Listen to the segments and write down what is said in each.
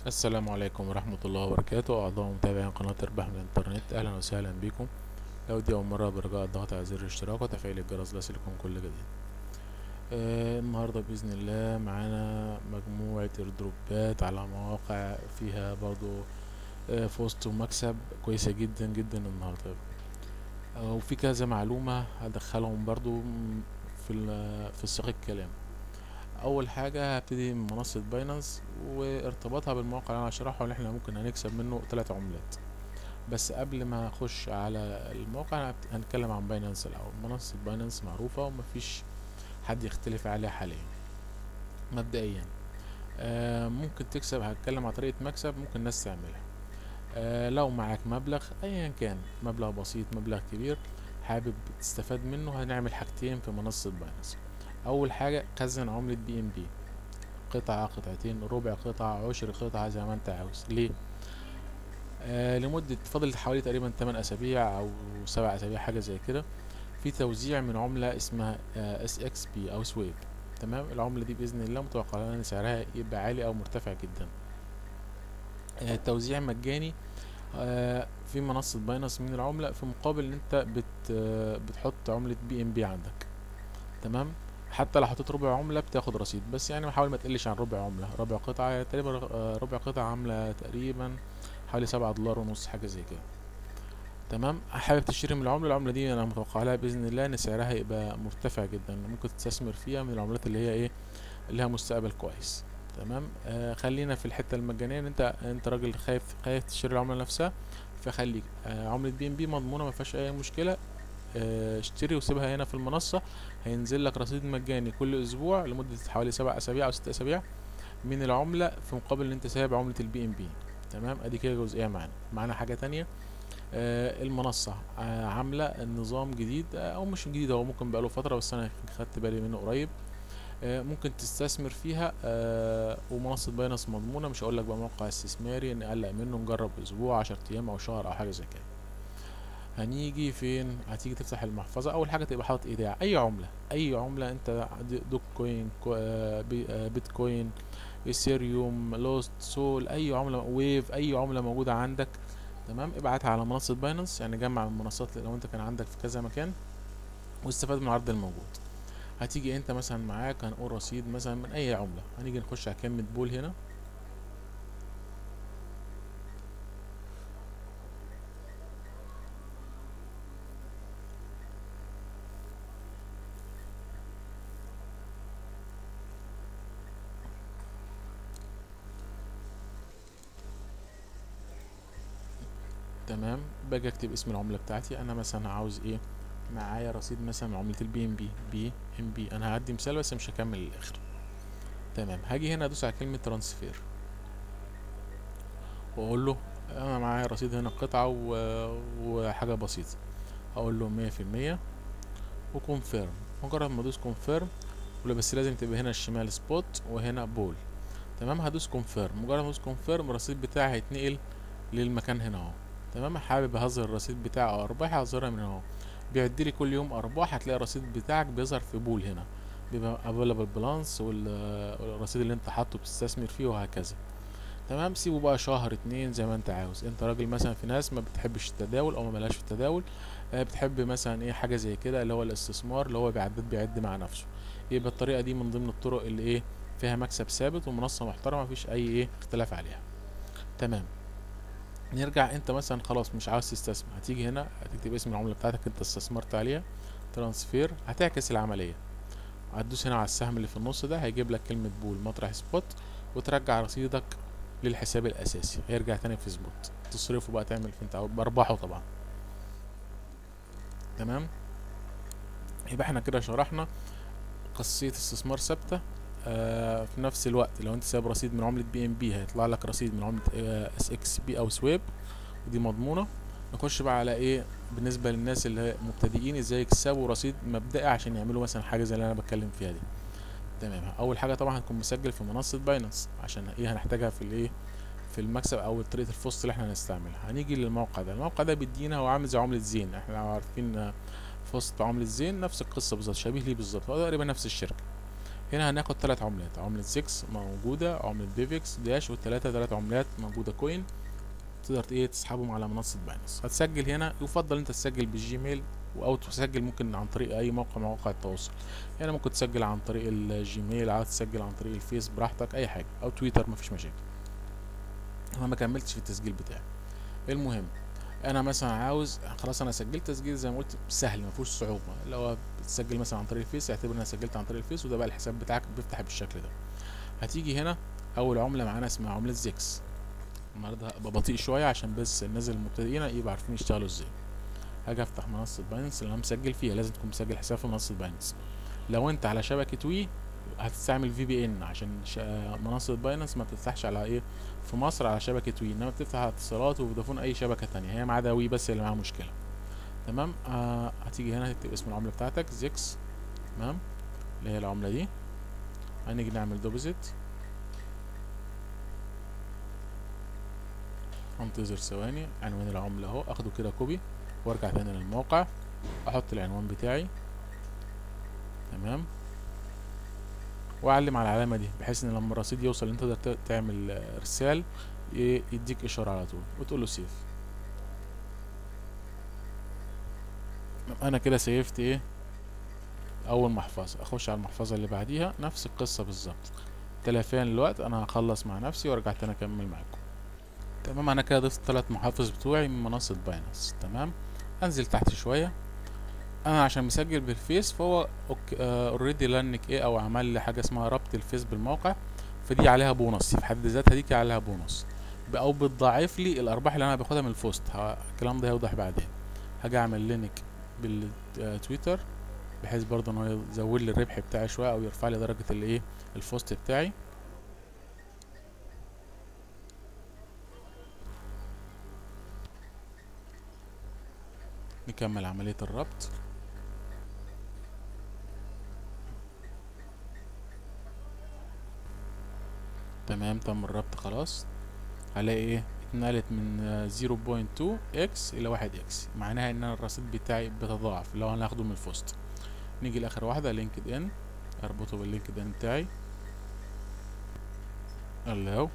السلام عليكم ورحمة الله وبركاته أعضاء متابعين قناة ارباح من الإنترنت أهلا وسهلا بكم لو دي أول مرة برجاء الضغط على زر الاشتراك وتفعيل الجرس ليصلكم كل جديد آه النهاردة بإذن الله معانا مجموعة ايردروبات على مواقع فيها برضو آه فوز ومكسب كويسة جدا جدا النهاردة آه وفي كذا معلومة هدخلهم برضو في ال- في سياق الكلام اول حاجه هبتدي من منصه باينانس وارتباطها بالموقع اللي انا هشرحه اللي احنا ممكن هنكسب منه ثلاث عملات بس قبل ما اخش على الموقع هنبت- هنتكلم عن باينانس الاول منصه باينانس معروفه ومفيش حد يختلف عليها حاليا مبدئيا آه ممكن تكسب هتكلم عن طريقه مكسب ممكن الناس تعملها آه لو معاك مبلغ ايا كان مبلغ بسيط مبلغ كبير حابب تستفاد منه هنعمل حاجتين في منصه باينانس اول حاجه خزن عمله بي ام بي قطعه قطعتين ربع قطعه عشر قطعه زي ما انت عاوز ليه آه لمده فضل حوالي تقريبا 8 اسابيع او 7 اسابيع حاجه زي كده في توزيع من عمله اسمها اس اكس بي او سويب تمام العمله دي باذن الله متوقع ان سعرها يبقى عالي او مرتفع جدا آه التوزيع مجاني آه في منصه باينانس من العمله في مقابل ان انت بت آه بتحط عمله بي ام بي عندك تمام حتى لو حطيت ربع عملة بتاخد رصيد بس يعني حاول ما تقلش عن ربع عملة ربع قطعة تقريبا آه، ربع قطعة عاملة تقريبا حوالي سبعة دولار ونص حاجة زي كده تمام حابب تشتري من العملة العملة دي انا متوقع لها باذن الله ان سعرها يبقى مرتفع جدا ممكن تستثمر فيها من العملات اللي هي ايه اللي لها مستقبل كويس تمام آه خلينا في الحتة المجانية ان انت انت راجل خايف خايف تشتري العملة نفسها فخليك آه عملة بي ام بي مضمونة ما فيهاش اي مشكلة آه، اشتري وسيبها هنا في المنصة هينزل لك رصيد مجاني كل اسبوع لمدة حوالي سبع اسابيع او ست اسابيع من العملة في مقابل ان انت سايب عملة البي ام بي تمام ادي كده جزئية معانا معانا حاجة تانية آه المنصة آه عاملة نظام جديد آه او مش جديد هو ممكن بقاله فترة بس انا خدت بالي منه قريب آه ممكن تستثمر فيها آه ومنصة باينانس مضمونة مش هقول لك بقى موقع استثماري نقلق منه نجرب اسبوع عشر ايام او شهر او حاجة زي كده هنيجي فين هتيجي تفتح المحفظة أول حاجة تبقى حاطط إيداع أي عملة أي عملة أنت د- دوك كوين كو آه، بي- آه، بيتكوين إيثيريوم لوست سول أي عملة ويف أي عملة موجودة عندك تمام ابعتها على منصة باينانس يعني جمع المنصات لو أنت كان عندك في كذا مكان واستفاد من العرض الموجود هتيجي أنت مثلا معاك هنقول رصيد مثلا من أي عملة هنيجي نخش على كلمة بول هنا تمام باجي اكتب اسم العملة بتاعتي انا مثلا عاوز ايه معايا رصيد مثلا من عملة البي ام بي بي ام بي انا هدي مثال بس مش هكمل للاخر تمام هاجي هنا ادوس على كلمة ترانسفير واقول له انا معايا رصيد هنا قطعة و... وحاجة بسيطة اقول له مية في المية وكونفيرم مجرد ما ادوس كونفيرم ولا بس لازم تبقى هنا الشمال سبوت وهنا بول تمام هدوس كونفيرم مجرد ما ادوس كونفيرم الرصيد بتاعي هيتنقل للمكان هنا اهو تمام حابب اهزر الرصيد بتاعي او ارباح هظهرها من اهو بيعد لي كل يوم ارباح هتلاقي الرصيد بتاعك بيظهر في بول هنا بيبقى افيلابل بالانس والرصيد اللي انت حاطه بتستثمر فيه وهكذا تمام سيبه بقى شهر اتنين زي ما انت عاوز انت راجل مثلا في ناس ما بتحبش التداول او ما ملهاش في التداول آه، بتحب مثلا ايه حاجه زي كده اللي هو الاستثمار اللي هو بيعدد بيعد مع نفسه يبقى الطريقه دي من ضمن الطرق اللي ايه فيها مكسب ثابت ومنصه محترمه مفيش اي ايه اختلاف عليها تمام نرجع انت مثلا خلاص مش عاوز تستثمر هتيجي هنا هتكتب اسم العمله بتاعتك انت استثمرت عليها ترانسفير هتعكس العمليه هتدوس هنا على السهم اللي في النص ده هيجيب لك كلمه بول مطرح سبوت وترجع رصيدك للحساب الاساسي هيرجع تاني في سبوت تصرفه بقى تعمل في انت عاوز- بارباحه طبعا تمام يبقى احنا كده شرحنا خاصيه استثمار ثابته آه في نفس الوقت لو انت سايب رصيد من عمله بي ام بي هيطلع لك رصيد من عمله اس اكس بي او سويب ودي مضمونه نخش بقى على ايه بالنسبه للناس اللي هي مبتدئين ازاي يكسبوا رصيد مبدئي عشان يعملوا مثلا حاجه زي اللي انا بتكلم فيها دي تمام اول حاجه طبعا هتكون مسجل في منصه باينانس عشان ايه هنحتاجها في الايه في المكسب او طريقه الفصل اللي احنا هنستعملها هنيجي للموقع ده الموقع ده بيدينا هو عامل زي عمله زين احنا عارفين آه، فصل عمله زين نفس القصه بالظبط شبيه ليه بالظبط هو تقريبا نفس الشركه هنا هناخد ثلاث عملات عملة زيكس موجودة عملة بيفكس داش والتلاتة تلات عملات موجودة كوين تقدر ايه تسحبهم على منصة باينانس هتسجل هنا يفضل انت تسجل بالجيميل او تسجل ممكن عن طريق اي موقع من مواقع التواصل يعني ممكن تسجل عن طريق الجيميل عاوز تسجل عن طريق الفيس براحتك اي حاجة او تويتر مفيش مشاكل انا ما كملتش في التسجيل بتاعي المهم انا مثلا عاوز خلاص انا سجلت تسجيل زي ما قلت سهل ما فيهوش صعوبه لو بتسجل مثلا عن طريق الفيس اعتبر ان انا سجلت عن طريق الفيس وده بقى الحساب بتاعك بيفتح بالشكل ده هتيجي هنا اول عمله معانا اسمها عمله زيكس النهارده هبقى بطيء شويه عشان بس الناس المبتدئين يبقى عارفين يشتغلوا ازاي هاجي افتح منصه باينانس اللي انا مسجل فيها لازم تكون مسجل حساب في منصه باينانس لو انت على شبكه وي هتستعمل في بي ان عشان منصه باينانس ما بتفتحش على ايه في مصر على شبكه وي انما بتفتح على اتصالات وفودافون اي شبكه تانية هي ما عدا وي بس اللي معاها مشكله تمام آه هتيجي هنا تكتب اسم العمله بتاعتك زيكس تمام اللي هي العمله دي هنيجي نعمل دوبوزيت انتظر ثواني عنوان العمله اهو اخده كده كوبي وارجع تاني للموقع احط العنوان بتاعي تمام واعلم على العلامه دي بحيث ان لما الرصيد يوصل انت تقدر تعمل ارسال يديك اشاره على طول وتقول له سيف انا كده سيفت ايه اول محفظه اخش على المحفظه اللي بعديها نفس القصه بالظبط تلافين الوقت انا هخلص مع نفسي وارجع تاني اكمل معاكم تمام انا كده ضفت ثلاث محافظ بتوعي من منصه باينانس تمام انزل تحت شويه انا عشان مسجل بالفيس فهو اوريدي لانك ايه او عمل لي حاجه اسمها ربط الفيس بالموقع فدي عليها بونص في حد ذاتها دي عليها بونص او بتضاعف لي الارباح اللي انا باخدها من الفوست الكلام ده هيوضح بعدين هاجي اعمل لينك بالتويتر بحيث برضه ان هو يزود لي الربح بتاعي شويه او يرفع لي درجه الايه الفوست بتاعي نكمل عمليه الربط تمام تم الربط خلاص هلاقي ايه اتنقلت من 0.2 اكس الى 1 اكس معناها ان انا الرصيد بتاعي بيتضاعف لو انا هاخده من الفوست نيجي لاخر واحده لينكد ان اربطه باللينكد ان بتاعي الله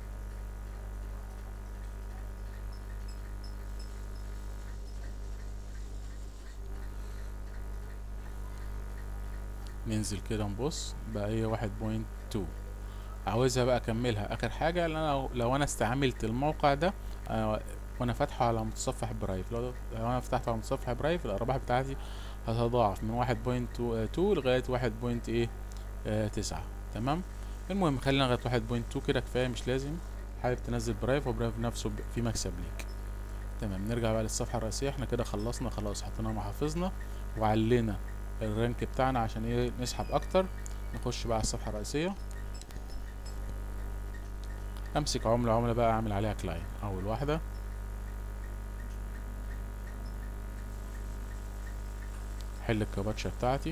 ننزل كده نبص بقى هي واحد بوينت تو عاوزها بقى اكملها اخر حاجه لان انا لو انا استعملت الموقع ده آه وانا فاتحه على متصفح برايف لو, لو انا فتحته على متصفح برايف الارباح بتاعتي هتتضاعف من واحد بوينت تو لغايه واحد بوينت ايه آه تسعة تمام المهم خلينا لغايه واحد بوينت تو كده كفايه مش لازم حابب تنزل برايف وبرايف نفسه في مكسب ليك تمام نرجع بقى للصفحه الرئيسيه احنا كده خلصنا خلاص حطينا محافظنا وعلينا الرانك بتاعنا عشان ايه نسحب اكتر نخش بقى على الصفحه الرئيسيه امسك عمله عمله بقى اعمل عليها كلاين اول واحده حل الكابتشا بتاعتي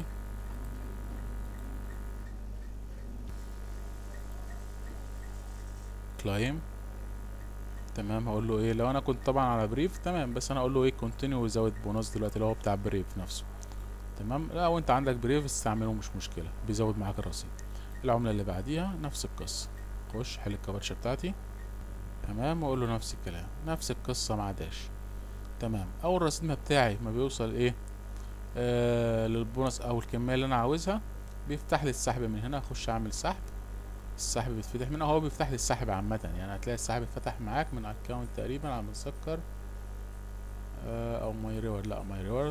كلايم تمام هقول له ايه لو انا كنت طبعا على بريف تمام بس انا اقول له ايه كونتينيو ويزود بونص دلوقتي اللي هو بتاع بريف نفسه تمام لو انت عندك بريف استعمله مش مشكله بيزود معاك الرصيد العمله اللي بعديها نفس القصه اخش حل الكابتشا بتاعتي تمام واقول له نفس الكلام نفس القصه مع داش تمام اول رصيد ما بتاعي ما بيوصل ايه آه للبونص او الكميه اللي انا عاوزها بيفتح لي السحب من هنا اخش اعمل سحب السحب بيتفتح من هنا هو بيفتح لي السحب عامه يعني هتلاقي السحب اتفتح معاك من اكونت تقريبا على مسكر آه او ماي ريورد لا ماي ريورد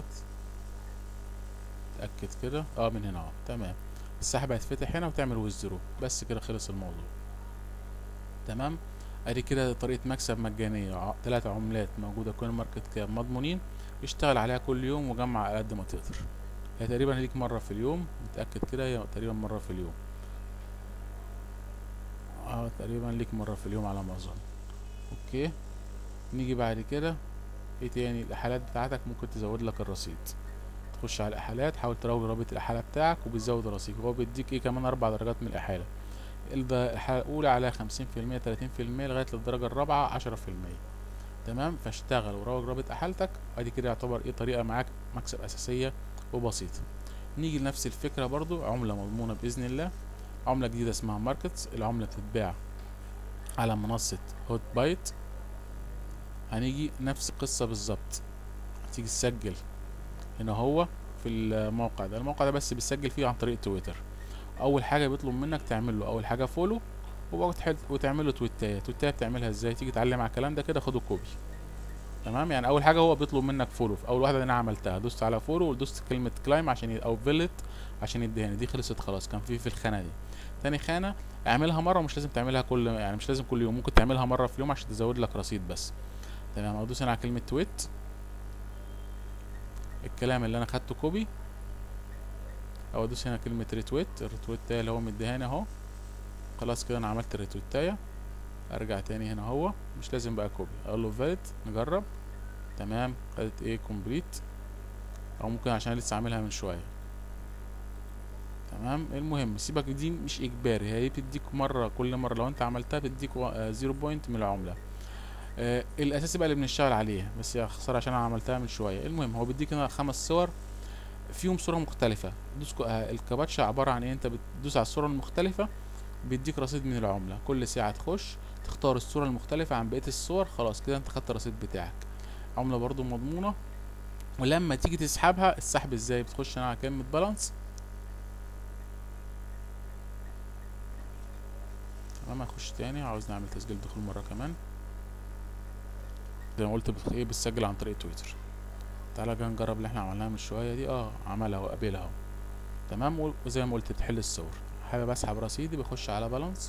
اتاكد كده اه من هنا اه تمام السحب هيتفتح هنا وتعمل ويزدرو بس كده خلص الموضوع تمام ادي كده طريقه مكسب مجانيه ثلاث عملات موجوده كوين ماركت كاب مضمونين اشتغل عليها كل يوم وجمع على قد ما تقدر هي تقريبا ليك مره في اليوم متاكد كده هي تقريبا مره في اليوم اه تقريبا ليك مره في اليوم على ما اظن اوكي نيجي بعد كده ايه تاني الاحالات بتاعتك ممكن تزود لك الرصيد تخش على الاحالات حاول تروج رابط الاحاله بتاعك وبيزود الرصيد هو بيديك ايه كمان اربع درجات من الاحاله الحالة الأولى على خمسين في المية تلاتين في المية لغاية للدرجة الرابعة عشرة في المية تمام فاشتغل وروج رابط أحالتك وادي كده يعتبر ايه طريقة معاك مكسب أساسية وبسيطة نيجي لنفس الفكرة برضو عملة مضمونة بإذن الله عملة جديدة اسمها ماركتس العملة بتتباع على منصة هوت بايت هنيجي نفس القصة بالظبط هتيجي تسجل هنا هو في الموقع ده الموقع ده بس بتسجل فيه عن طريق تويتر اول حاجة بيطلب منك تعمل له اول حاجة فولو وتعمل له تويتاية تويتاية بتعملها ازاي تيجي تعلم على الكلام ده كده خده كوبي تمام يعني اول حاجه هو بيطلب منك فولو في اول واحده انا عملتها دوست على فولو ودوست كلمه كلايم عشان ي... او فيلت عشان يديهاني دي خلصت خلاص كان في في الخانه دي تاني خانه اعملها مره ومش لازم تعملها كل يعني مش لازم كل يوم ممكن تعملها مره في اليوم عشان تزود لك رصيد بس تمام ادوس هنا على كلمه تويت الكلام اللي انا خدته كوبي او ادوس هنا كلمه ريتويت الريتويت اللي هو مديهاني اهو خلاص كده انا عملت الريتويتايه ارجع تاني هنا هو مش لازم بقى كوبي اقول له فاليد نجرب تمام خدت ايه كومبليت او ممكن عشان لسه عاملها من شويه تمام المهم سيبك دي مش اجباري هي بتديك مره كل مره لو انت عملتها بتديك زيرو بوينت من العمله آه الاساسي بقى اللي بنشتغل عليه بس يا خساره عشان انا عملتها من شويه المهم هو بيديك هنا خمس صور فيهم صوره مختلفه دوس آه الكباتشا عباره عن ايه انت بتدوس على الصوره المختلفه بيديك رصيد من العمله كل ساعه تخش تختار الصورة المختلفة عن بقية الصور خلاص كده انت خدت الرصيد بتاعك عملة برضو مضمونة ولما تيجي تسحبها السحب ازاي بتخش هنا على كلمة بالانس تمام هخش تاني عاوز نعمل تسجيل دخول مرة كمان زي ما قلت بت- ايه بتسجل عن طريق تويتر تعالى بقى نجرب اللي احنا عملناها من شوية دي اه عملها وقابلها اهو تمام و- وزي ما قلت تحل الصور حابب اسحب رصيدي بخش على بالانس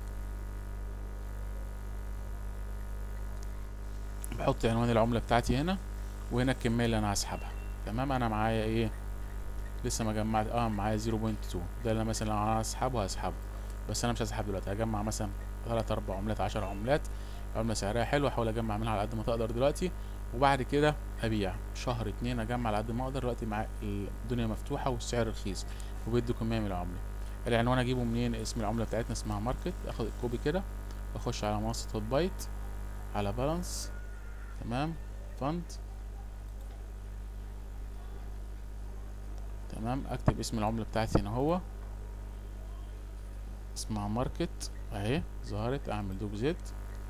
بحط عنوان العملة بتاعتي هنا وهنا الكمية اللي انا هسحبها تمام انا معايا ايه لسه ما جمعت اه معايا 0.2 ده اللي مثلا لو انا هسحبه هسحبه بس انا مش هسحب دلوقتي هجمع مثلا تلات اربع عملات عشر عملات عملة سعرها حلو احاول اجمع منها على قد ما تقدر دلوقتي وبعد كده ابيع شهر اتنين اجمع على قد ما اقدر دلوقتي مع الدنيا مفتوحة والسعر رخيص وبيدوا كمية من العملة العنوان اجيبه منين اسم العملة بتاعتنا اسمها ماركت اخد الكوبي كده واخش على منصة هوت بايت على بالانس تمام فند تمام اكتب اسم العملة بتاعتي هنا هو اسمها ماركت اهي ظهرت اعمل دوب زد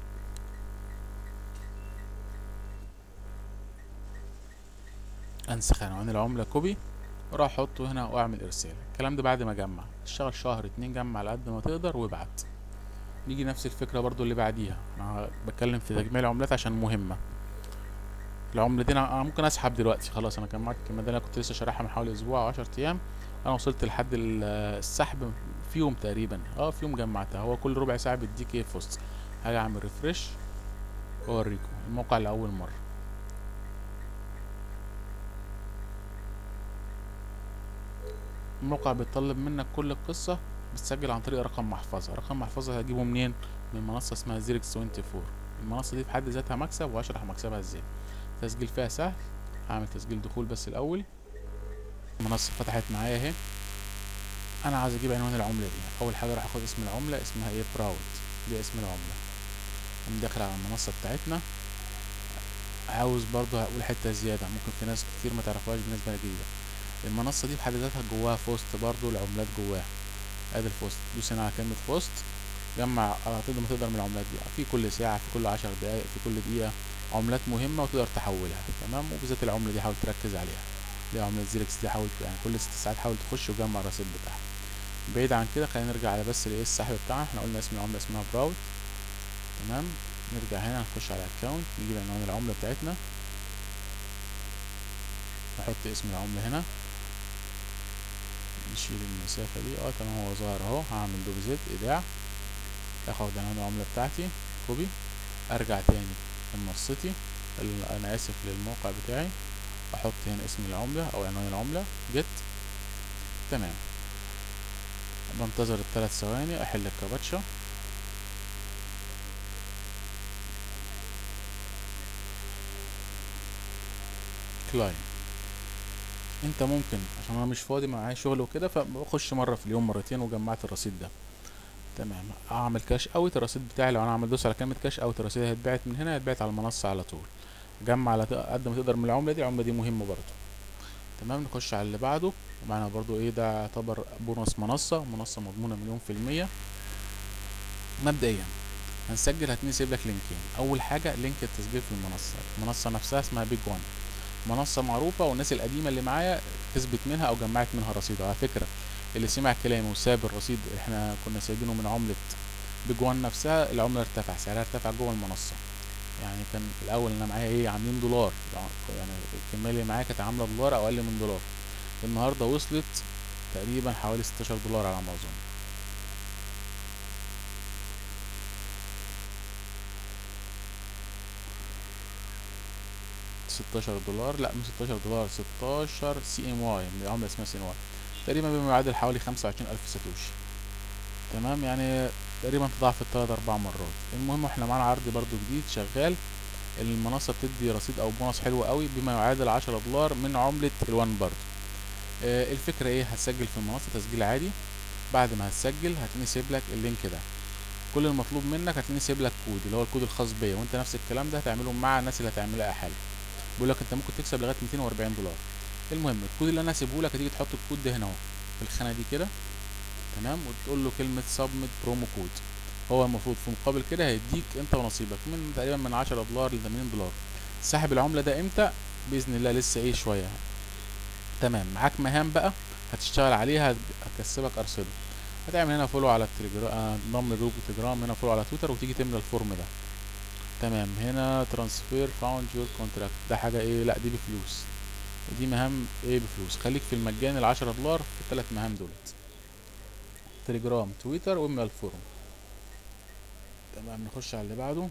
انسخ عنوان العملة كوبي واروح احطه هنا واعمل ارسال الكلام ده بعد ما اجمع اشتغل شهر اتنين جمع على قد ما تقدر وابعت نيجي نفس الفكرة برضو اللي بعديها انا بتكلم في تجميع العملات عشان مهمة العملة دي انا أنا ممكن اسحب دلوقتي خلاص انا جمعت الكمية دي انا كنت لسه شارحها من حوالي اسبوع او عشر ايام انا وصلت لحد ال- السحب في يوم تقريبا اه في يوم جمعتها هو كل ربع ساعة بيديك ايه فوست هاجي اعمل ريفرش واوريكم الموقع لاول مرة الموقع بيطلب منك كل القصة بتسجل عن طريق رقم محفظة رقم محفظة هجيبه منين من منصة اسمها زيركس 24 المنصة دي في حد ذاتها مكسب وهشرح مكسبها ازاي تسجيل فيها سهل هعمل تسجيل دخول بس الاول المنصة فتحت معايا اهي انا عايز اجيب عنوان العملة دي اول حاجة راح اخد اسم العملة اسمها ايه براود دي اسم العملة قوم داخل على المنصة بتاعتنا عاوز برضه هقول حتة زيادة ممكن في ناس كتير ما تعرفهاش بالنسبة لجديدة المنصة دي في حد ذاتها جواها فوست برضه العملات جواها ادي الفوست دوس هنا على كلمة فوست جمع على قد ما تقدر من العملات دي في كل ساعة في كل عشر دقايق في كل دقيقة عملات مهمة وتقدر تحولها تمام وبالذات العملة دي حاول تركز عليها دي عملة زيركس دي حاول يعني كل ست ساعات حاول تخش وجمع الرصيد بتاعها بعيد عن كده خلينا نرجع على بس الايه السحب بتاعنا احنا قلنا اسم العملة اسمها براود تمام نرجع هنا نخش على اكونت نجيب عنوان العملة بتاعتنا نحط اسم العملة هنا نشيل المسافة دي اه تمام هو ظاهر اهو هعمل دوب زد ايداع اخد عنوان العملة بتاعتي كوبي ارجع تاني لمنصتي ال- انا اسف للموقع بتاعي احط هنا اسم العملة او عنوان العملة جيت تمام بنتظر الثلاث ثواني احل الكابتشا كلاين انت ممكن عشان انا مش فاضي معايا شغل وكده فبخش مره في اليوم مرتين وجمعت الرصيد ده تمام اعمل كاش اوت الرصيد بتاعي لو انا عملت دوس على كلمه كاش اوت الرصيد هيتبعت من هنا هيتبعت على المنصه على طول جمع على ت- قد ما تقدر من العمله دي العمله دي مهمه برضه تمام نخش على اللي بعده ومعنا برضو ايه ده يعتبر بونص منصة منصة مضمونة مليون في المية مبدئيا هنسجل هتنسيب لك لينكين اول حاجة لينك التسجيل في المنصة المنصة نفسها اسمها بيج وان منصة معروفة والناس القديمة اللي معايا كسبت منها او جمعت منها رصيد على فكرة اللي سمع كلامي وساب الرصيد احنا كنا سايبينه من عملة بيج وان نفسها العملة ارتفع سعرها ارتفع جوه المنصة يعني كان الاول انا معايا ايه عاملين دولار يعني الكمية اللي معايا كانت عاملة دولار او اقل من دولار النهاردة وصلت تقريبا حوالي 16 دولار على ما اظن ستاشر دولار لا مش ستاشر دولار ستاشر سي ام واي عملة اسمها سي ام واي تقريبا بما يعادل حوالي خمسة وعشرين ألف ساتوشي تمام يعني تقريبا تضاعفت تلات أربع مرات المهم احنا معانا عرض برضو جديد شغال المنصة بتدي رصيد أو بونص حلو قوي بما يعادل عشرة دولار من عملة الوان برضو آه الفكرة ايه هتسجل في المنصة تسجيل عادي بعد ما هتسجل هتلاقيني سيب لك اللينك ده كل المطلوب منك هتلاقيني سيب لك كود اللي هو الكود الخاص بيا وانت نفس الكلام ده هتعمله مع الناس اللي هتعملها حالا بيقول لك انت ممكن تكسب لغايه 240 دولار المهم الكود اللي انا هسيبه لك هتيجي تحط الكود ده هنا اهو في الخانه دي كده تمام وتقول له كلمه سبميت برومو كود هو المفروض في مقابل كده هيديك انت ونصيبك من تقريبا من 10 دولار ل 80 دولار سحب العمله ده امتى باذن الله لسه ايه شويه تمام معاك مهام بقى هتشتغل عليها هتكسبك ارصده هتعمل هنا فولو على التليجرام انضم لجروب التليجرام هنا فولو على تويتر وتيجي تملى الفورم ده تمام هنا ترانسفير فاوند يور كونتراكت ده حاجه ايه لا دي بفلوس ودي مهام ايه بفلوس خليك في المجان العشرة دولار في الثلاث مهام دولت تليجرام تويتر واملى الفورم تمام نخش على اللي بعده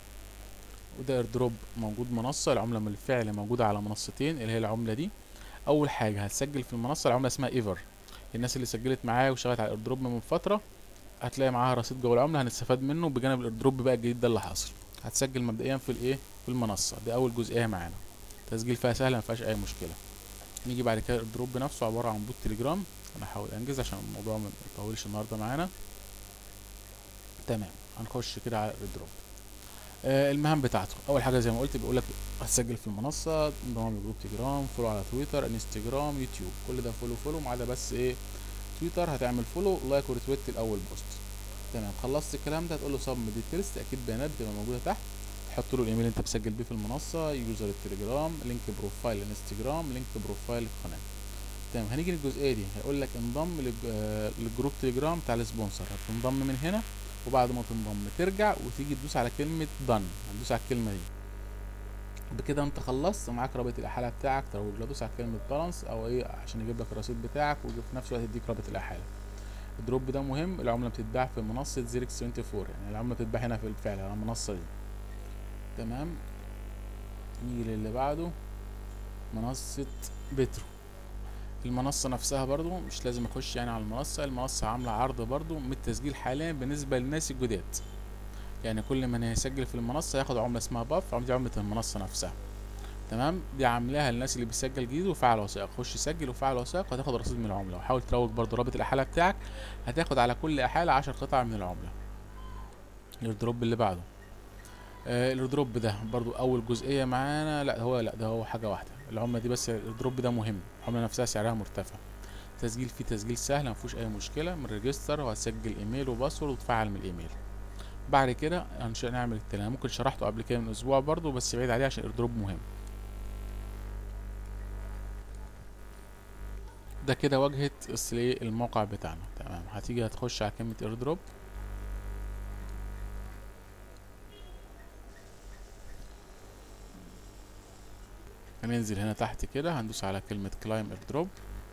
وده ايردروب موجود منصة العملة بالفعل موجودة على منصتين اللي هي العملة دي أول حاجة هتسجل في المنصة العملة اسمها ايفر الناس اللي سجلت معايا وشغلت على الايردروب من فترة هتلاقي معاها رصيد جوه العملة هنستفاد منه بجانب الايردروب بقى الجديد ده اللي حاصل هتسجل مبدئيا في الايه في المنصة دي أول جزئية معانا تسجيل فيها سهل مفيهاش أي مشكلة نيجي بعد كده الايردروب نفسه عبارة عن بوت تليجرام أنا هحاول أنجز عشان الموضوع ميطولش النهاردة معانا تمام هنخش كده على الايردروب آه المهام بتاعته اول حاجه زي ما قلت بيقول لك هتسجل في المنصه انضمام لجروب تليجرام فولو على تويتر انستجرام يوتيوب كل ده فولو فولو ما عدا بس ايه تويتر هتعمل فولو لايك وريتويت الاول بوست تمام خلصت الكلام ده هتقول له سب ديتيلز تاكيد بيانات بتبقى موجوده تحت تحط له الايميل اللي انت مسجل بيه في المنصه يوزر التليجرام لينك بروفايل الانستجرام لينك بروفايل القناه تمام هنيجي للجزئيه دي هيقول لك انضم لج- آه، للجروب تليجرام بتاع السبونسر هتنضم من هنا وبعد ما تنضم ترجع وتيجي تدوس على كلمة done هتدوس على الكلمة دي بكده انت خلصت ومعاك رابط الإحالة بتاعك تروج له دوس على كلمة بالانس أو ايه عشان يجيب لك الرصيد بتاعك وفي نفس الوقت يديك رابط الإحالة الدروب ده مهم العملة بتتباع في منصة زيركس 24 يعني العملة بتتباع هنا في الفعل على المنصة دي تمام نيجي للي بعده منصة بترو المنصة نفسها برضو مش لازم اخش يعني على المنصة المنصة عاملة عرض برضو من التسجيل حاليا بالنسبة للناس الجداد يعني كل من هيسجل في المنصة ياخد عملة اسمها باف عملة دي عملة المنصة نفسها تمام دي عاملاها للناس اللي بيسجل جديد وفعل وثائق خش سجل وفعل وثائق وهتاخد رصيد من العملة وحاول تروج برضو رابط الإحالة بتاعك هتاخد على كل إحالة عشر قطع من العملة الايردروب اللي بعده آه الايردروب ده برضو اول جزئيه معانا لا هو لا ده هو حاجه واحده العمله دي بس الايردروب ده مهم العمله نفسها سعرها مرتفع تسجيل فيه تسجيل سهل مفيهوش اي مشكله من ريجستر وهتسجل ايميل وباسورد وتفعل من الايميل بعد كده هنش- نعمل التاني ممكن شرحته قبل كده من اسبوع برضو بس بعيد عليه عشان الايردروب مهم ده كده واجهه اصل ايه الموقع بتاعنا تمام هتيجي هتخش على كلمه ايردروب هننزل هنا تحت كده هندوس على كلمة كلايم ايردروب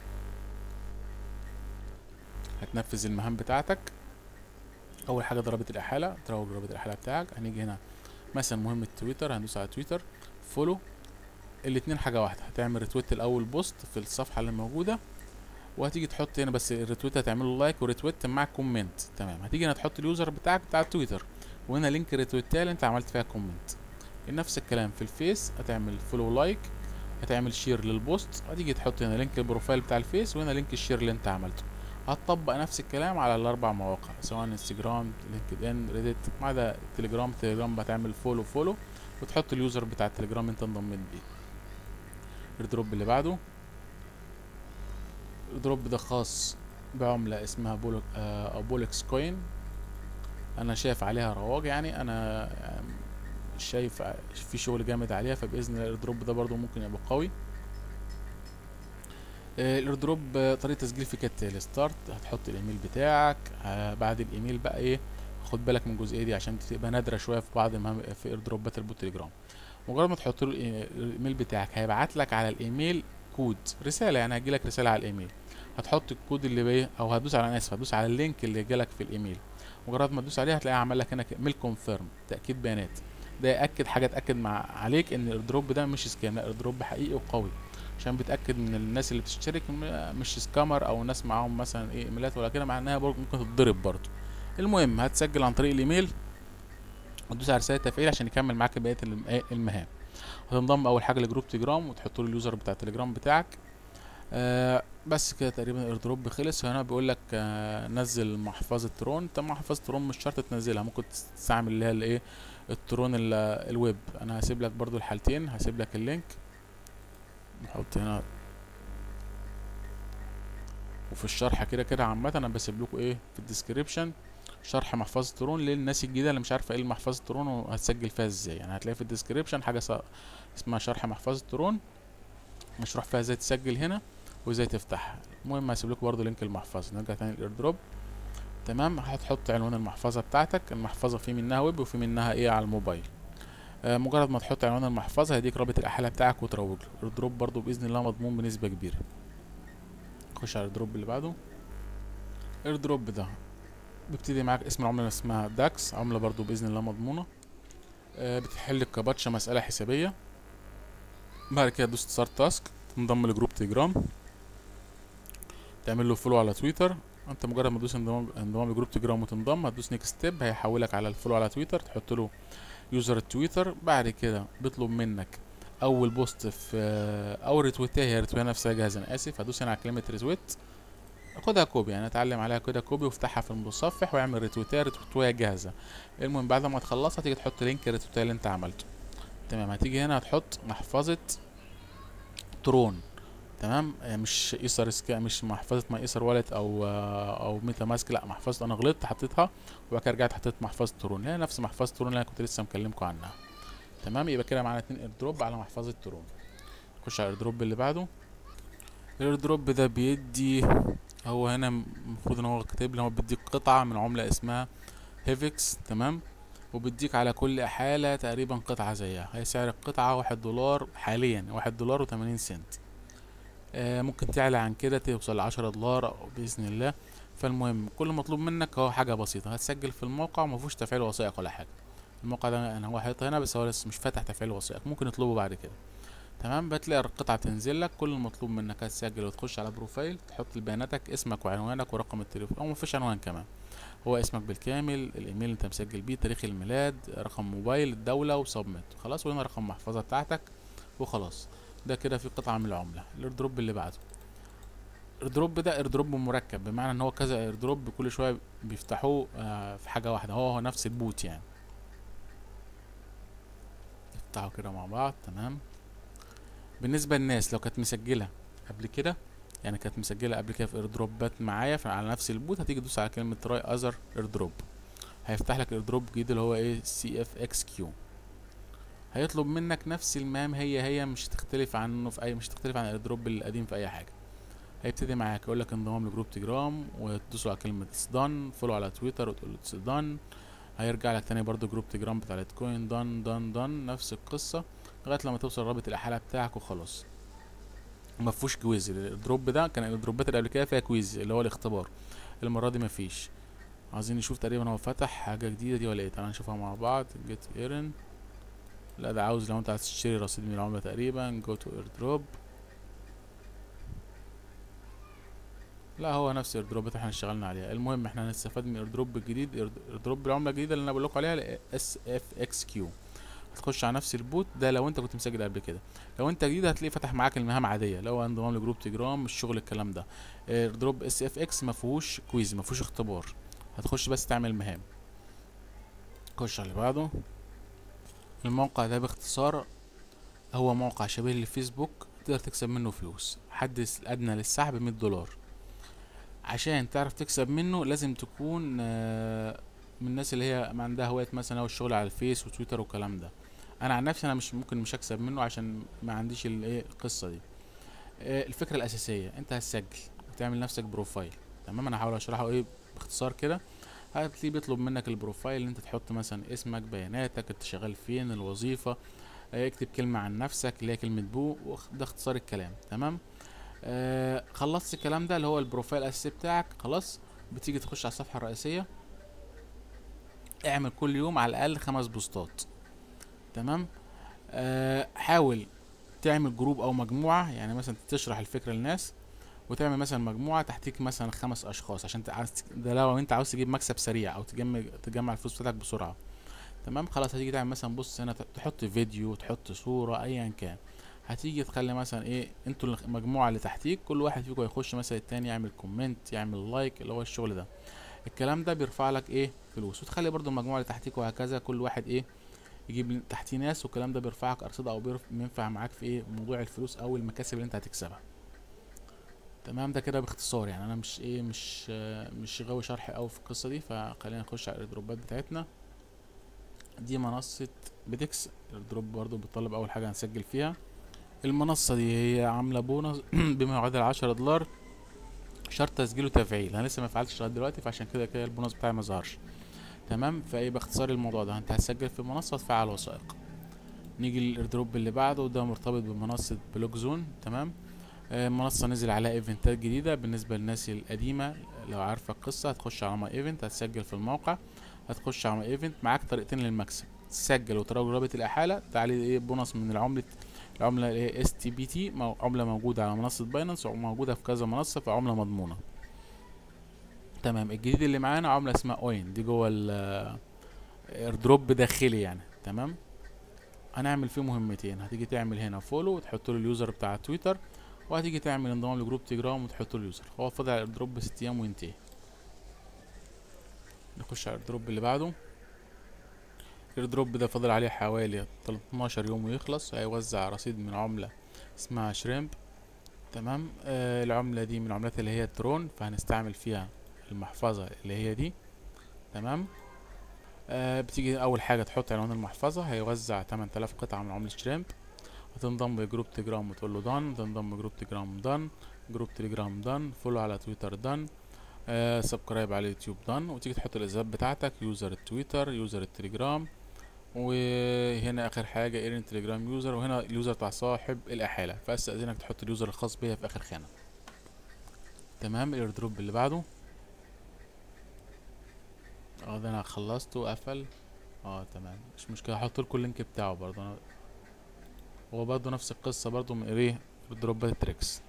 هتنفذ المهام بتاعتك أول حاجة ضربة الإحالة تروج ضربة الإحالة بتاعك هنيجي هنا مثلا مهمة تويتر هندوس على تويتر فولو الاتنين حاجة واحدة هتعمل ريتويت الأول بوست في الصفحة اللي موجودة وهتيجي تحط هنا بس الريتويت هتعمله لايك وريتويت مع كومنت تمام هتيجي هنا تحط اليوزر بتاعك بتاع تويتر وهنا لينك الريتويت اللي انت عملت فيها كومنت نفس الكلام في الفيس هتعمل فولو لايك هتعمل شير للبوست هتيجي تحط هنا لينك البروفايل بتاع الفيس وهنا لينك الشير اللي انت عملته هتطبق نفس الكلام على الاربع مواقع سواء انستجرام لينكد ان ريديت ما عدا تليجرام تليجرام هتعمل فولو فولو وتحط اليوزر بتاع التليجرام انت انضميت بيه الدروب اللي بعده الايردروب ده خاص بعملة اسمها بولك آه او بولكس كوين انا شايف عليها رواج يعني انا شايف في شغل جامد عليها فباذن الله الايردروب ده برضو ممكن يبقى قوي آه، الايردروب آه، طريقه تسجيل في كالتالي ستارت هتحط الايميل بتاعك آه، بعد الايميل بقى ايه خد بالك من الجزئيه دي عشان تبقى نادره شويه في بعض المهم في ايردروبات البوت تليجرام مجرد ما تحط له الإي- الايميل بتاعك هيبعت لك على الايميل كود رساله يعني هيجي لك رساله على الايميل هتحط الكود اللي بيه او هتدوس على انا اسف هتدوس على اللينك اللي جالك في الايميل مجرد ما تدوس عليه هتلاقيه عمل لك هنا ميل كونفيرم تاكيد بيانات ده ياكد حاجه تاكد مع عليك ان الايردروب ده مش سكام لا الايردروب حقيقي وقوي عشان بتاكد من الناس اللي بتشترك م- مش سكامر او ناس معاهم مثلا ايه ايميلات ولا كده مع انها برضه ممكن تتضرب برضه المهم هتسجل عن طريق الايميل وتدوس على رساله تفعيل عشان يكمل معاك بقيه الم- إيه المهام هتنضم اول حاجه لجروب تليجرام وتحط له اليوزر بتاع التليجرام بتاعك آه بس كده تقريبا الايردروب خلص هنا بيقول لك آه نزل محفظه ترون انت محفظه ترون مش شرط تنزلها ممكن تستعمل اللي هي الايه الترون ال- الويب انا هسيب لك برضو الحالتين هسيب لك اللينك نحط هنا وفي الشرح كده كده عامة انا بسيب لكم ايه في الديسكريبشن شرح محفظة ترون للناس الجديدة اللي مش عارفة ايه محفظة ترون وهتسجل فيها ازاي يعني هتلاقي في الديسكريبشن حاجة ص- اسمها شرح محفظة ترون مشروح فيها ازاي تسجل هنا وازاي تفتحها المهم هسيب لكم برضو لينك المحفظة نرجع تاني الايردروب تمام هتحط عنوان المحفظة بتاعتك المحفظة في منها ويب وفي منها ايه على الموبايل آه، مجرد ما تحط عنوان المحفظة هيديك رابط الأحالة بتاعك وتروج له الايردروب برضو بإذن الله مضمون بنسبة كبيرة خش على الايردروب اللي بعده الايردروب ده بيبتدي معاك اسم العملة اللي اسمها داكس عملة برضو بإذن الله مضمونة آه، بتحل الكباتشا مسألة حسابية بعد كده تدوس ستارت تاسك تنضم لجروب تليجرام تعمل له فولو على تويتر انت مجرد ما تدوس انضمام انضمام لجروب تليجرام وتنضم هتدوس نيكست ستيب هيحولك على الفولو على تويتر تحط له يوزر التويتر بعد كده بيطلب منك اول بوست في او ريتويتها هي ريتويتها نفسها جاهزه انا اسف هدوس هنا على كلمه ريتويت خدها كوبي يعني اتعلم عليها كده كوبي وافتحها في المتصفح واعمل ريتويتها ريتويتها جاهزه المهم بعد ما تخلصها تيجي تحط لينك الريتويتها اللي انت عملته تمام هتيجي هنا هتحط محفظه ترون تمام آه، مش ايثر سكا مش محفظه ماي ايثر والت او آه، او ميتا ماسك لا محفظه انا غلطت حطيتها وبعد كده رجعت حطيت محفظه ترون هي نفس محفظه ترون اللي انا كنت لسه مكلمكم عنها تمام يبقى كده معانا اتنين ايردروب على محفظه ترون نخش على الايردروب اللي بعده الايردروب ده بيدي هو هنا المفروض ان هو كاتب لي هو بيديك قطعه من عمله اسمها هيفكس تمام وبيديك على كل حالة تقريبا قطعة زيها هي سعر القطعة واحد دولار حاليا واحد دولار وتمانين سنت آه ممكن تعلى عن كده توصل لعشرة دولار أو بإذن الله فالمهم كل مطلوب منك هو حاجة بسيطة هتسجل في الموقع ومفيهوش تفعيل وثائق ولا حاجة الموقع ده انا هو حاطط هنا بس هو لسه مش فاتح تفعيل وثائق ممكن يطلبه بعد كده تمام بتلاقي القطعة تنزل لك كل المطلوب منك هتسجل وتخش على بروفايل تحط بياناتك اسمك وعنوانك ورقم التليفون او مفيش عنوان كمان هو اسمك بالكامل الايميل اللي انت مسجل بيه تاريخ الميلاد رقم موبايل الدولة وسبميت خلاص وهنا رقم محفظة بتاعتك وخلاص ده كده في قطعة من العملة الايردروب اللي بعده الايردروب ده ايردروب مركب بمعنى ان هو كذا ايردروب كل شوية بيفتحوه آه في حاجة واحدة هو هو نفس البوت يعني نفتحه كده مع بعض تمام بالنسبة للناس لو كانت مسجلة قبل كده يعني كانت مسجلة قبل كده في ايردروبات معايا على نفس البوت هتيجي تدوس على كلمة تراي اذر ايردروب هيفتح لك ايردروب جديد اللي هو ايه سي اف اكس كيو هيطلب منك نفس المهام هي هي مش هتختلف عنه في اي مش هتختلف عن الايردروب القديم في اي حاجة هيبتدي معاك يقول لك انضمام لجروب تجرام وتدوسوا على كلمة اتس دان فولو على تويتر وتقول اتس دان هيرجع لك تاني برضو جروب تجرام بتاع الاتكوين دان دان دان نفس القصة لغاية لما توصل رابط الأحالة بتاعك وخلاص مفهوش كويز الدروب ده كان الدروبات اللي قبل كده فيها كويز اللي هو الاختبار المرة دي مفيش عايزين نشوف تقريبا هو فتح حاجة جديدة دي ولا ايه تعالى نشوفها مع بعض جيت ايرن لا ده عاوز لو انت عايز تشتري رصيد من العملة تقريبا جو تو ايردروب لا هو نفس الايردروب اللي احنا اشتغلنا عليها المهم احنا هنستفاد من الايردروب الجديد ايردروب العملة الجديدة اللي انا بقول لكم عليها اس اف اكس كيو هتخش على نفس البوت ده لو انت كنت مسجل قبل كده لو انت جديد هتلاقيه فتح معاك المهام عاديه لو انضمام لجروب تجرام مش شغل الكلام ده ايردروب اس اف اكس ما فيهوش كويز ما فيهوش اختبار هتخش بس تعمل مهام خش على اللي بعده الموقع ده باختصار هو موقع شبيه للفيسبوك تقدر تكسب منه فلوس حد الادنى للسحب 100 دولار عشان تعرف تكسب منه لازم تكون آه، من الناس اللي هي ما عندها هواية مثلا هو الشغل على الفيس وتويتر والكلام ده انا عن نفسي انا مش ممكن مش هكسب منه عشان ما عنديش الايه القصة دي آه، الفكرة الأساسية أنت هتسجل وتعمل نفسك بروفايل تمام أنا هحاول أشرحه إيه باختصار كده هتلاقيه بيطلب منك البروفايل اللي أنت تحط مثلا اسمك بياناتك أنت شغال فين الوظيفة آه، اكتب كلمة عن نفسك اللي هي كلمة بو وخ- ده اختصار الكلام تمام آه خلصت الكلام ده اللي هو البروفايل الأساسي بتاعك خلاص بتيجي تخش على الصفحة الرئيسية اعمل كل يوم على الأقل خمس بوستات تمام آه حاول تعمل جروب او مجموعه يعني مثلا تشرح الفكره للناس وتعمل مثلا مجموعه تحتيك مثلا خمس اشخاص عشان ت- عاوز تك- ده لو انت عاوز تجيب مكسب سريع او تجمع تجمع الفلوس بتاعتك بسرعه تمام خلاص هتيجي تعمل مثلا بص هنا ت- تحط فيديو تحط صوره ايا كان هتيجي تخلي مثلا ايه انتوا الخ- المجموعه اللي تحتيك كل واحد فيكم يخش مثلا التاني يعمل كومنت يعمل لايك اللي هو الشغل ده الكلام ده بيرفع لك ايه فلوس وتخلي برضو المجموعه اللي تحتيك وهكذا كل واحد ايه يجيب تحتيه ناس والكلام ده بيرفعك ارصده او بيرف- بينفع معاك في ايه موضوع الفلوس او المكاسب اللي انت هتكسبها تمام ده كده باختصار يعني انا مش ايه مش آه، مش غاوي شرح قوي في القصه دي فخلينا نخش على الايردروبات بتاعتنا دي منصه بيدكس الايردروب برضو بتطلب اول حاجه هنسجل فيها المنصه دي هي عامله بونص بما يعادل 10 دولار شرط تسجيل وتفعيل انا لسه ما فعلتش لغايه دلوقتي فعشان كده كده البونص بتاعي ما ظهرش تمام فايه باختصار الموضوع ده انت هتسجل في منصه وتفعل وثائق نيجي للايردروب اللي بعده وده مرتبط بمنصه بلوك زون تمام آه، منصه نزل عليها ايفنتات جديده بالنسبه للناس القديمه لو عارفه القصه هتخش على ماي ايفنت هتسجل في الموقع هتخش على ماي ايفنت معاك طريقتين للمكسب تسجل وتراجع رابط الاحاله تعالي ايه بونص من العمله العمله الايه اس تي بي تي عمله موجوده على منصه باينانس وموجوده في كذا منصه فعمله مضمونه تمام الجديد اللي معانا عمله اسمها اوين دي جوه ال ايردروب داخلي يعني تمام هنعمل فيه مهمتين هتيجي تعمل هنا فولو وتحط له اليوزر بتاع تويتر وهتيجي تعمل انضمام لجروب تيجرام وتحط له اليوزر هو فاضل على الايردروب ست ايام وينتهي نخش على الايردروب اللي بعده الايردروب ده فاضل عليه حوالي 12 يوم ويخلص هيوزع رصيد من عملة اسمها شريمب تمام آه العملة دي من العملات اللي هي ترون فهنستعمل فيها المحفظة اللي هي دي تمام آه بتيجي اول حاجه تحط عنوان المحفظه هيوزع 8000 قطعه من عمله شريمب هتنضم لجروب تيجرام وتقول له دان تنضم لجروب تيجرام دان جروب تليجرام دان فولو على تويتر دان آه سبسكرايب على اليوتيوب دان وتيجي تحط الاثبات بتاعتك يوزر التويتر يوزر التليجرام وهنا اخر حاجه ايرن تليجرام يوزر وهنا اليوزر بتاع صاحب الاحاله فاستاذنك تحط اليوزر الخاص بيا في اخر خانه تمام الايردروب اللي بعده اه ده انا خلصته وقفل اه تمام مش مشكله هحط لكم اللينك بتاعه برضه انا هو برضه نفس القصه برضه من ايه دروبات تريكس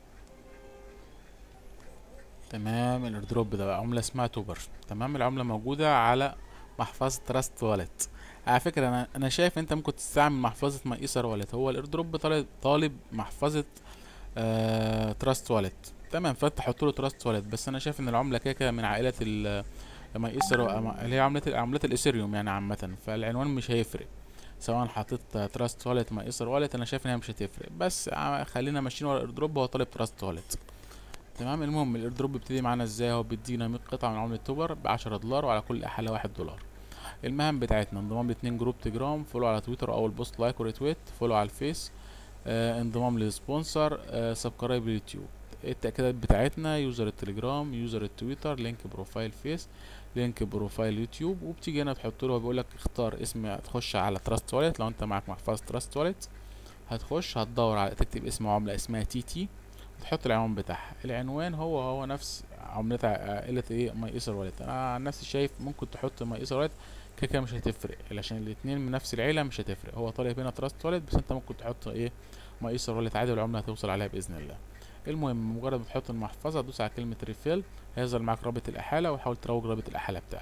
تمام الايردروب ده بقى عمله اسمها توبر تمام العمله موجوده على محفظه تراست والت على فكره انا انا شايف انت ممكن تستعمل محفظه مايسر والت هو الايردروب طالب طالب محفظه آه تراست والت تمام فانت حط له تراست والت بس انا شايف ان العمله كده كده من عائله ال مايسر اللي هي عملات عملات الاثيريوم يعني عامه فالعنوان مش هيفرق سواء حطيت تراست والت مايسر والت انا شايف ان هي مش هتفرق بس ع- خلينا ماشيين ورا الايردروب هو طالب تراست والت تمام المهم الايردروب بيبتدي معانا ازاي هو بيدينا 100 قطعه من عمله توبر ب 10 دولار وعلى كل احاله 1 دولار المهام بتاعتنا انضمام لاتنين جروب تجرام فولو على تويتر او البوست لايك وريتويت فولو على الفيس آه انضمام للسبونسر آه سبسكرايب لليوتيوب التأكيدات بتاعتنا يوزر التليجرام يوزر التويتر لينك بروفايل فيس لينك بروفايل يوتيوب وبتيجي هنا تحط له بيقول لك اختار اسم تخش على تراست والت لو انت معاك محفظه تراست والت هتخش هتدور على تكتب اسم عمله اسمها تي تي وتحط العنوان بتاعها العنوان هو هو نفس عملتها عائلة ايه ماي ايسر والت انا عن نفسي شايف ممكن تحط ماي ايسر والت كده كده مش هتفرق عشان الاتنين من نفس العيلة مش هتفرق هو طالب هنا تراست والت بس انت ممكن تحط ايه ماي ايسر والت عادي والعملة هتوصل عليها بإذن الله المهم مجرد ما تحط المحفظة تدوس على كلمة ريفيل هيظهر معاك رابط الإحالة وحاول تروج رابط الإحالة بتاعك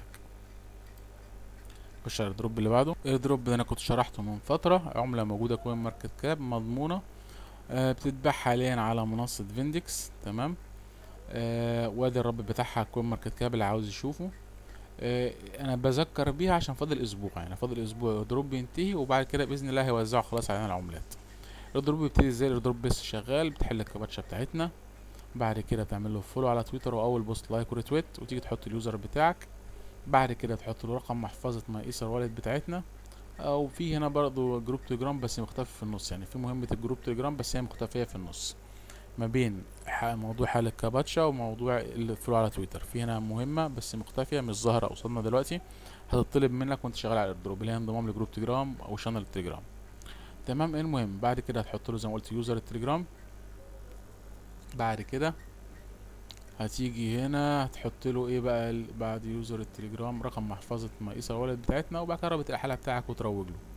خش على الدروب اللي بعده الدروب ده انا كنت شرحته من فترة عملة موجودة كوين ماركت كاب مضمونة آه بتتباع حاليا على منصة فيندكس تمام آه وادي الرابط بتاعها كوين ماركت كاب اللي عاوز يشوفه آه انا بذكر بيها عشان فاضل اسبوع يعني فاضل اسبوع الدروب بينتهي وبعد كده باذن الله هيوزعوا خلاص علينا العملات الدروب بيبتدي ازاي الدروب بس شغال بتحل الكباتشة بتاعتنا بعد كده تعمل له فولو على تويتر واول بوست لايك وريتويت وتيجي تحط اليوزر بتاعك بعد كده تحط له رقم محفظة ماي ايثر والت بتاعتنا او في هنا برضو جروب تليجرام بس مختفي في النص يعني في مهمة الجروب تليجرام بس هي مختفية في النص ما بين ح- موضوع حالة كاباتشا وموضوع الفولو على تويتر في هنا مهمة بس مختفية مش ظاهرة قصادنا دلوقتي هتطلب منك وانت شغال على الايردروب اللي هي انضمام لجروب تليجرام او شانل التليجرام تمام المهم بعد كده هتحط له زي ما قلت يوزر التليجرام بعد كده هتيجي هنا هتحط له ايه بقى ال- بعد يوزر التليجرام رقم محفظة ماي ايثر والت بتاعتنا وبعد كده رابط الحالة بتاعك وتروج له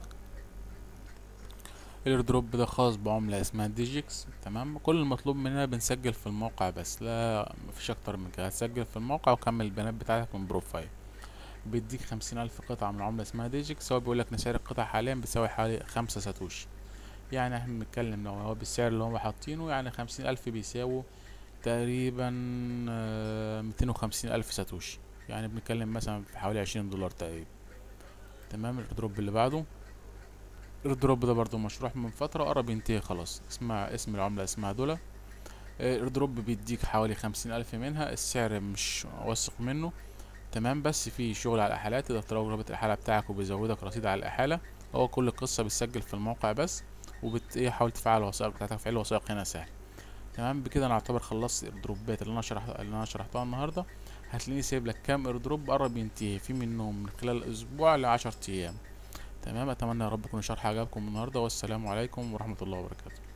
الايردروب ده خاص بعملة اسمها ديجيكس تمام كل المطلوب مننا بنسجل في الموقع بس لا مفيش اكتر من كده هتسجل في الموقع وكمل البيانات بتاعتك من بروفايل بيديك خمسين ألف قطعة من عملة اسمها ديجيكس هو بيقولك إن سعر القطعة حاليا بتساوي حوالي خمسة ساتوشي يعني احنا بنتكلم لو هو بالسعر اللي هم حاطينه يعني خمسين ألف بيساووا تقريبا ميتين وخمسين ألف ساتوشي يعني بنتكلم مثلا في حوالي عشرين دولار تقريبا تمام الايردروب اللي بعده الايردروب ده برضو مشروع من فترة قرب ينتهي خلاص اسمها اسم العملة اسمها دولا الايردروب بيديك حوالي خمسين ألف منها السعر مش واثق منه تمام بس في شغل على الإحالات تقدر تروج رابط الإحالة بتاعك وبيزودك رصيد على الإحالة هو كل القصة بتسجل في الموقع بس وبت ايه حاول تفعل الوثائق بتاعتك تفعيل الوثائق هنا سهل تمام بكده انا اعتبر خلصت الايردروبات اللي انا شرحت اللي انا شرحتها النهارده هتلاقيني سايب لك كام ايردروب قرب ينتهي في منهم من خلال اسبوع لعشر ايام تمام اتمنى يا رب يكون الشرح عجبكم النهارده والسلام عليكم ورحمه الله وبركاته